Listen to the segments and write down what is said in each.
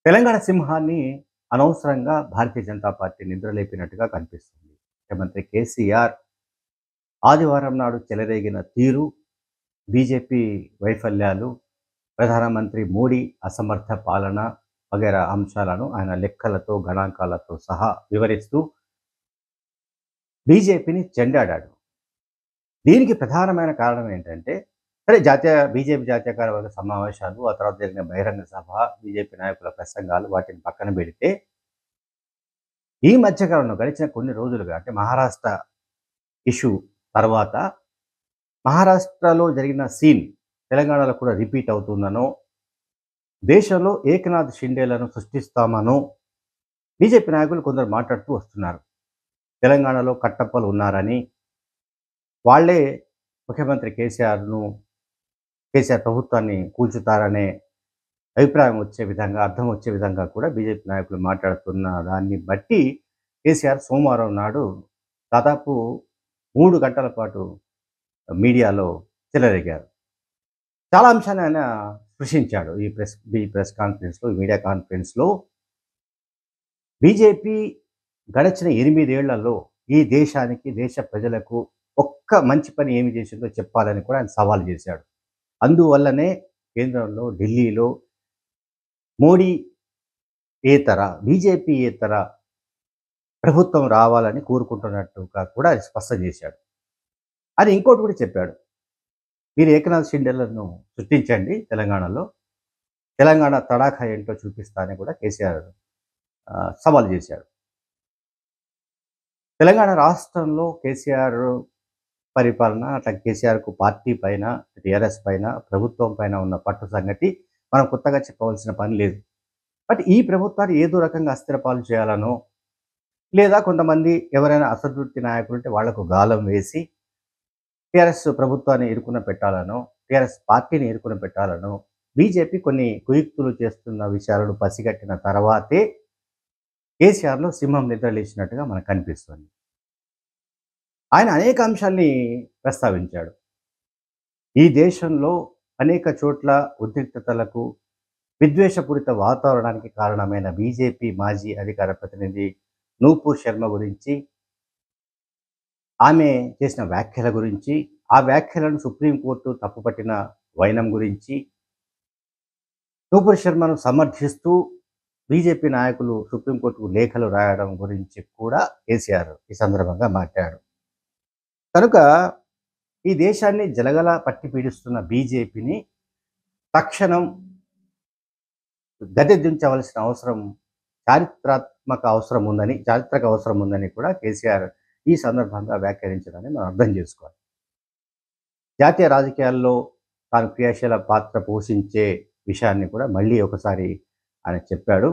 తెలంగాణ సింహాన్ని అనవసరంగా భారతీయ జనతా పార్టీ నిద్రలేపినట్టుగా కనిపిస్తుంది ముఖ్యమంత్రి కేసీఆర్ ఆదివారం నాడు చెలరేగిన తీరు బీజేపీ వైఫల్యాలు ప్రధానమంత్రి మోడీ అసమర్థ పాలన వగైరా అంశాలను ఆయన లెక్కలతో గణాంకాలతో సహా వివరిస్తూ బీజేపీని చెండాడాడు దీనికి ప్రధానమైన కారణం ఏంటంటే సరే జాతీయ బీజేపీ జాతీయ కార్యవర్గ సమావేశాలు ఆ తర్వాత జరిగిన బహిరంగ సభ బీజేపీ నాయకుల ప్రసంగాలు వాటిని పక్కన పెడితే ఈ మధ్యకాలంలో గడిచిన కొన్ని రోజులుగా అంటే మహారాష్ట్ర ఇష్యూ తర్వాత మహారాష్ట్రలో జరిగిన సీన్ తెలంగాణలో కూడా రిపీట్ అవుతుందనో దేశంలో ఏకనాథ్ షిండేలను సృష్టిస్తామనో బీజేపీ నాయకులు కొందరు మాట్లాడుతూ వస్తున్నారు తెలంగాణలో కట్టప్పలు ఉన్నారని వాళ్ళే ముఖ్యమంత్రి కేసీఆర్ను కేసీఆర్ ప్రభుత్వాన్ని కూల్చుతారనే అభిప్రాయం వచ్చే విధంగా అర్థం వచ్చే విధంగా కూడా బీజేపీ నాయకులు మాట్లాడుతున్న దాన్ని బట్టి కేసీఆర్ సోమవారం నాడు దాదాపు మూడు గంటల పాటు మీడియాలో చెలరేగారు చాలా అంశాన్ని ఆయన స్పృశించాడు ఈ ప్రెస్ ఈ ప్రెస్ కాన్ఫరెన్స్లో ఈ మీడియా కాన్ఫరెన్స్లో బీజేపీ గడిచిన ఎనిమిదేళ్లలో ఈ దేశానికి దేశ ప్రజలకు ఒక్క మంచి పని ఏమి చేసిందో చెప్పాలని కూడా ఆయన సవాల్ చేశాడు అందువల్లనే కేంద్రంలో ఢిల్లీలో మోడీ ఏతర బీజేపీ ఏతర ప్రభుత్వం రావాలని కోరుకుంటున్నట్టుగా కూడా ఆయన స్పష్టం చేశాడు అని ఇంకోటి కూడా చెప్పాడు మీరు ఏకనాథ్ షిండేలను సృష్టించండి తెలంగాణలో తెలంగాణ తడాఖా ఏంటో చూపిస్తానని కూడా కేసీఆర్ ఆ, సవాల్ చేశాడు తెలంగాణ రాష్ట్రంలో కేసీఆర్ పరిపాలన అట్లా కేసీఆర్కు పార్టీ పైన టీఆర్ఎస్ పైన ప్రభుత్వం పైన ఉన్న పట్టు సంగతి మనం కొత్తగా చెప్పవలసిన పని లేదు బట్ ఈ ప్రభుత్వాన్ని ఏదో రకంగా అస్థిరపాలు చేయాలనో లేదా కొంతమంది ఎవరైనా అసంతృప్తి నాయకులు ఉంటే వాళ్లకు గాలం వేసి టీఆర్ఎస్ ప్రభుత్వాన్ని ఇరుకున పెట్టాలనో టీఆర్ఎస్ పార్టీని ఇరుకున పెట్టాలనో బీజేపీ కొన్ని కుయుక్తులు చేస్తున్న విషయాలను పసిగట్టిన తర్వాతే కేసీఆర్లో సింహం నిద్రలేచినట్టుగా మనకు కనిపిస్తుంది ఆయన అనేక అంశాల్ని ప్రస్తావించాడు ఈ దేశంలో అనేక చోట్ల ఉద్రిక్తతలకు విద్వేషపూరిత వాతావరణానికి కారణమైన బీజేపీ మాజీ అధికార ప్రతినిధి నూపూర్ శర్మ గురించి ఆమె చేసిన వ్యాఖ్యల గురించి ఆ వ్యాఖ్యలను సుప్రీంకోర్టు తప్పుపట్టిన వైనం గురించి నూపూర్ శర్మను సమర్థిస్తూ బీజేపీ నాయకులు సుప్రీంకోర్టుకు లేఖలు రాయడం గురించి కూడా కేసీఆర్ ఈ సందర్భంగా మాట్లాడారు కనుక ఈ దేశాన్ని జలగల పట్టి పీడిస్తున్న బీజేపీని తక్షణం గద్దెదించవలసిన అవసరం చారిత్రాత్మక అవసరం ఉందని చారిత్రక అవసరం ఉందని కూడా కేసీఆర్ ఈ సందర్భంగా వ్యాఖ్యానించడాన్ని మనం అర్థం చేసుకోవాలి జాతీయ రాజకీయాల్లో తాను క్రియాశీల పాత్ర పోషించే విషయాన్ని కూడా మళ్ళీ ఒకసారి ఆయన చెప్పాడు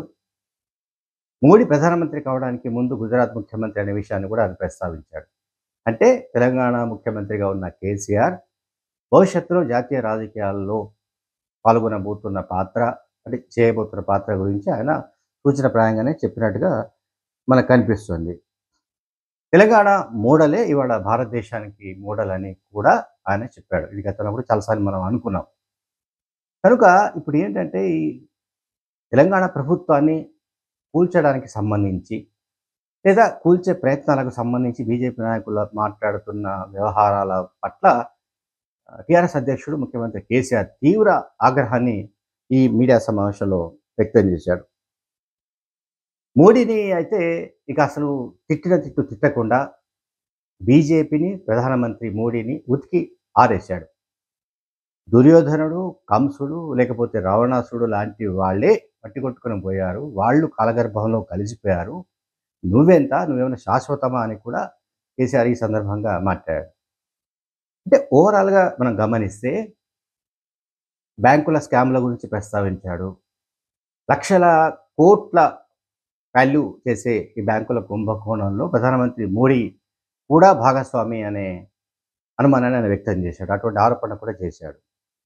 మోడీ ప్రధానమంత్రి కావడానికి ముందు గుజరాత్ ముఖ్యమంత్రి అనే విషయాన్ని కూడా ఆయన ప్రస్తావించాడు అంటే తెలంగాణ ముఖ్యమంత్రిగా ఉన్న కేసీఆర్ భవిష్యత్తులో జాతీయ రాజకీయాల్లో పాల్గొనబోతున్న పాత్ర అంటే చేయబోతున్న పాత్ర గురించి ఆయన సూచనప్రాయంగానే చెప్పినట్టుగా మనకు కనిపిస్తుంది తెలంగాణ మోడలే ఇవాళ భారతదేశానికి మోడల్ అని కూడా ఆయన చెప్పాడు ఇది గతంలో కూడా చాలాసార్లు మనం అనుకున్నాం కనుక ఇప్పుడు ఏంటంటే ఈ తెలంగాణ ప్రభుత్వాన్ని కూల్చడానికి సంబంధించి లేదా కూల్చే ప్రయత్నాలకు సంబంధించి బీజేపీ నాయకులు మాట్లాడుతున్న వ్యవహారాల పట్ల టీఆర్ఎస్ అధ్యక్షుడు ముఖ్యమంత్రి కేసీఆర్ తీవ్ర ఆగ్రహాన్ని ఈ మీడియా సమావేశంలో వ్యక్తం చేశాడు మోడీని అయితే ఇక అసలు తిట్టిన తిట్టు తిట్టకుండా బీజేపీని ప్రధానమంత్రి మోడీని ఉతికి ఆరేశాడు దుర్యోధనుడు కంసుడు లేకపోతే రావణాసుడు లాంటి వాళ్ళే పట్టి కొట్టుకుని పోయారు వాళ్ళు కాలగర్భంలో కలిసిపోయారు నువ్వెంత నువ్వేమైనా శాశ్వతమా అని కూడా కేసీఆర్ ఈ సందర్భంగా మాట్లాడాడు అంటే ఓవరాల్గా మనం గమనిస్తే బ్యాంకుల స్కామ్ల గురించి ప్రస్తావించాడు లక్షల కోట్ల వాల్యూ చేసే ఈ బ్యాంకుల కుంభకోణంలో ప్రధానమంత్రి మోడీ కూడా భాగస్వామి అనే అనుమానాన్ని ఆయన వ్యక్తం చేశాడు అటువంటి ఆరోపణ కూడా చేశాడు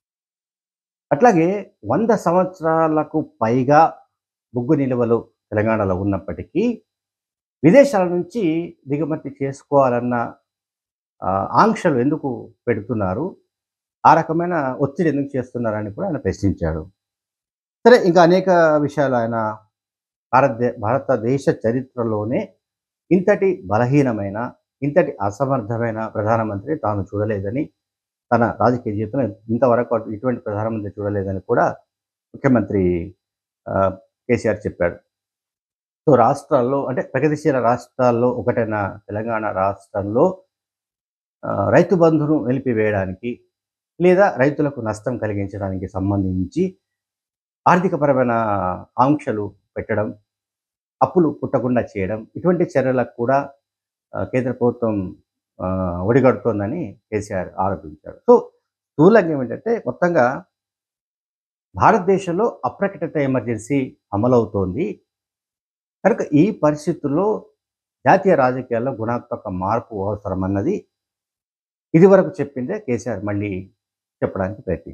అట్లాగే వంద సంవత్సరాలకు పైగా బొగ్గు నిల్వలు తెలంగాణలో ఉన్నప్పటికీ విదేశాల నుంచి దిగుమతి చేసుకోవాలన్న ఆ, ఆంక్షలు ఎందుకు పెడుతున్నారు ఆ రకమైన ఒత్తిడి ఎందుకు చేస్తున్నారని కూడా ఆయన ప్రశ్నించాడు సరే ఇంకా అనేక విషయాలు ఆయన భారతదే భారతదేశ చరిత్రలోనే ఇంతటి బలహీనమైన ఇంతటి అసమర్థమైన ప్రధానమంత్రి తాను చూడలేదని తన రాజకీయ జీవితంలో ఇంతవరకు అటు ఇటువంటి ప్రధానమంత్రి చూడలేదని కూడా ముఖ్యమంత్రి ఆ, కేసీఆర్ చెప్పాడు సో రాష్ట్రాల్లో అంటే ప్రగతిశీల రాష్ట్రాల్లో ఒకటైన తెలంగాణ రాష్ట్రంలో ఆ, రైతు బంధును నిలిపివేయడానికి లేదా రైతులకు నష్టం కలిగించడానికి సంబంధించి ఆర్థికపరమైన ఆంక్షలు పెట్టడం అప్పులు పుట్టకుండా చేయడం ఇటువంటి చర్యలకు కూడా ఆ, కేంద్ర ప్రభుత్వం ఆ, ఒడిగడుతోందని కేసీఆర్ ఆరోపించాడు సో స్థూలంగా ఏమిటంటే మొత్తంగా భారతదేశంలో అప్రకటిత ఎమర్జెన్సీ అమలవుతోంది కనుక ఈ పరిస్థితుల్లో జాతీయ రాజకీయాల్లో గుణాత్మక మార్పు అవసరమన్నది ఇదివరకు చెప్పిందే కేసీఆర్ మళ్ళీ చెప్పడానికి ప్రయత్నించారు